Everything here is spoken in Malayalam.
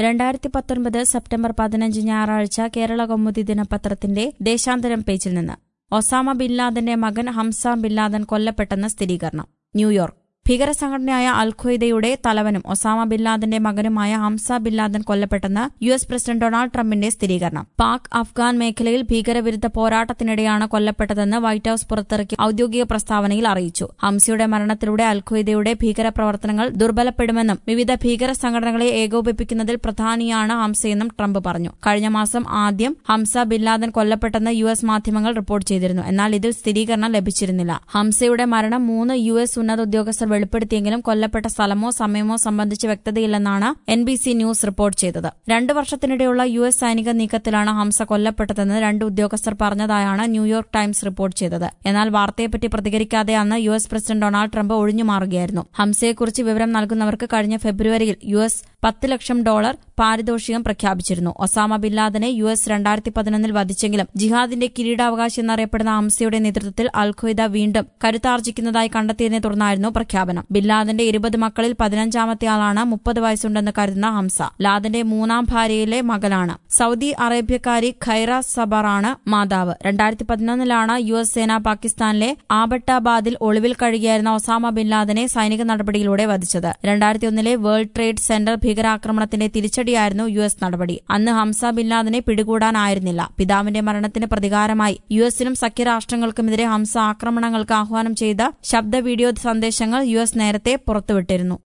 രണ്ടായിരത്തി പത്തൊൻപത് സെപ്റ്റംബർ പതിനഞ്ച് ഞായറാഴ്ച കേരള കൗമുദി ദിനപത്രത്തിന്റെ ദേശാന്തരം പേജിൽ നിന്ന് ഒസാമ ബിൻ ലാദന്റെ മകൻ ഹംസ ബിൻ ലാദൻ കൊല്ലപ്പെട്ടെന്ന് സ്ഥിരീകരണം ന്യൂയോർക്ക് ഭീകരസംഘടനയായ അൽഖ്വയ്ദയുടെ തലവനും ഒസാമ ബിൻ ലാദന്റെ മകനുമായ ഹംസ ബിൻ ലാദൻ കൊല്ലപ്പെട്ടെന്ന് യു എസ് പ്രസിഡന്റ് ഡൊണാൾഡ് ട്രംപിന്റെ സ്ഥിരീകരണം പാക് അഫ്ഗാൻ മേഖലയിൽ ഭീകരവിരുദ്ധ പോരാട്ടത്തിനിടെയാണ് കൊല്ലപ്പെട്ടതെന്ന് വൈറ്റ് ഹൌസ് പുറത്തിറക്കിയ ഔദ്യോഗിക പ്രസ്താവനയിൽ അറിയിച്ചു ഹംസയുടെ മരണത്തിലൂടെ അൽഖ്വയ്ദയുടെ ഭീകരപ്രവർത്തനങ്ങൾ ദുർബലപ്പെടുമെന്നും വിവിധ ഭീകര സംഘടനകളെ ഏകോപിപ്പിക്കുന്നതിൽ പ്രധാനിയാണ് ഹംസയെന്നും ട്രംപ് പറഞ്ഞു കഴിഞ്ഞ മാസം ആദ്യം ഹംസ ബിൻ ലാദൻ കൊല്ലപ്പെട്ടെന്ന് യു എസ് മാധ്യമങ്ങൾ റിപ്പോർട്ട് ചെയ്തിരുന്നു എന്നാൽ ഇതിൽ സ്ഥിരീകരണം ലഭിച്ചിരുന്നില്ല ഹംസയുടെ മരണം മൂന്ന് യു എസ് ഉന്നത ഉദ്യോഗസ്ഥർ വെളിപ്പെടുത്തിയെങ്കിലും കൊല്ലപ്പെട്ട സ്ഥലമോ സമയമോ സംബന്ധിച്ച് വ്യക്തതയില്ലെന്നാണ് N B C news report ചെയ്തത് രണ്ടു വർഷത്തിനിടെയുള്ള യു എസ് സൈനിക നീക്കത്തിലാണ് ഹംസ കൊല്ലപ്പെട്ടതെന്ന് രണ്ട് ഉദ്യോഗസ്ഥർ പറഞ്ഞതായാണ് ന്യൂയോർക്ക് ടൈംസ് റിപ്പോർട്ട് ചെയ്തത് എന്നാൽ വാർത്തയെപ്പറ്റി പ്രതികരിക്കാതെ അന്ന് U S president Donald Trump ഒഴിഞ്ഞുമാറുകയായിരുന്നു ഹംസയെക്കുറിച്ച് വിവരം നൽകുന്നവർക്ക് കഴിഞ്ഞ ഫെബ്രുവരിയിൽ യു എസ് പത്ത് ലക്ഷം ഡോളർ പാരിതോഷികം പ്രഖ്യാപിച്ചിരുന്നു ഒസാമ ബിൻ ലാദനെ യു എസ് രണ്ടായിരത്തി പതിനൊന്നിൽ വധിച്ചെങ്കിലും ജിഹാദിന്റെ കിരീടാവകാശി എന്നറിയപ്പെടുന്ന ഹംസയുടെ നേതൃത്വത്തിൽ അൽഖ്വയ്ദ വീണ്ടും കരുത്താർജിക്കുന്നതായി കണ്ടെത്തിയതിനെ തുടർന്നായിരുന്നു പ്രഖ്യാപനം ബിൻ ലാദന്റെ ഇരുപത് മക്കളിൽ പതിനഞ്ചാമത്തെ ആളാണ് മുപ്പത് വയസ്സുണ്ടെന്ന് കരുതുന്ന ഹംസ ലാദന്റെ മൂന്നാം ഭാര്യയിലെ മകളാണ് സൗദി അറേബ്യക്കാരി ഖൈറ സബറാണ് മാതാവ് രണ്ടായിരത്തി പതിനൊന്നിലാണ് യു എസ് സേന പാകിസ്ഥാനിലെ ആബട്ടാബാദിൽ ഒളിവിൽ കഴിയുകയായിരുന്ന ഒസാമ ബിൻ ലാദനെ സൈനിക നടപടിയിലൂടെ വധിച്ചത് രണ്ടായിരത്തി ഒന്നിലെ വേൾഡ് ട്രേഡ് സെന്റർ ഭീകരാക്രമണത്തിന്റെ തിരിച്ചടിയായിരുന്നു യു എസ് നടപടി അന്ന് ഹംസ ബിൻ ലാദനെ പിടികൂടാനായിരുന്നില്ല പിതാവിന്റെ മരണത്തിന് പ്രതികാരമായി യു എസിനും സഖ്യരാഷ്ട്രങ്ങൾക്കുമെതിരെ ഹംസ ആക്രമണങ്ങൾക്ക് ആഹ്വാനം ചെയ്ത ശബ്ദ വീഡിയോ സന്ദേശങ്ങൾ യു എസ് നേരത്തെ പുറത്തുവിട്ടിരുന്നു